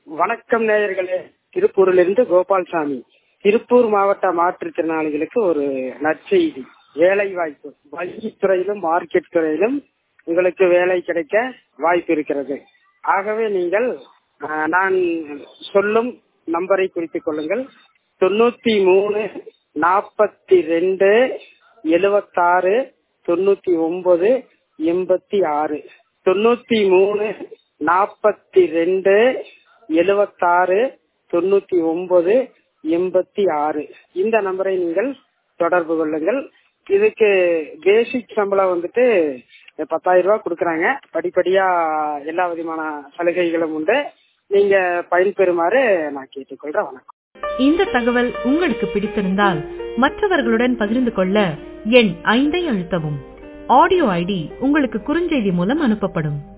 வணக்கம் நேயர்களே திருப்பூரிலிருந்து கோபால்சாமி திருப்பூர் மாவட்ட மாற்றுத்திறனாளிகளுக்கு ஒரு நற்செய்தி வேலை வாய்ப்பு வங்கித்துறையிலும் மார்க்கெட் துறையிலும் உங்களுக்கு வேலை கிடைக்க வாய்ப்பு இருக்கிறது ஆகவே நீங்கள் அஹ், நான் சொல்லும் நம்பரை குறித்துக் கொள்ளுங்கள் தொண்ணூத்தி மூணு நாற்பத்தி ரெண்டு எழுவத்தாறு தொண்ணூத்தி ஒன்பது எண்பத்தி ஆறு தொண்ணூத்தி மூணு நாற்பத்தி ரெண்டு எழுவத்தாறு தொண்ணூத்தி ஒன்பது எண்பத்தி ஆறு இந்த நம்பரை நீங்கள் தொடர்பு கொள்ளுங்கள் இதுக்கு பேசிக் சம்பளம் வந்துட்டு பத்தாயிரம் ரூபாய் கொடுக்கறாங்க படிப்படியா எல்லா விதமான சலுகைகளும் உண்டு நீங்க பயன்பெறுமாறு நான் கேட்டுக்கொள்றேன் வணக்கம் இந்த தகவல் உங்களுக்கு பிடித்திருந்தால் மற்றவர்களுடன் பகிர்ந்து கொள்ள எண் ஐந்தை அழுத்தவும் ஆடியோ ஐடி உங்களுக்கு குறுஞ்செய்தி மூலம் அனுப்பப்படும்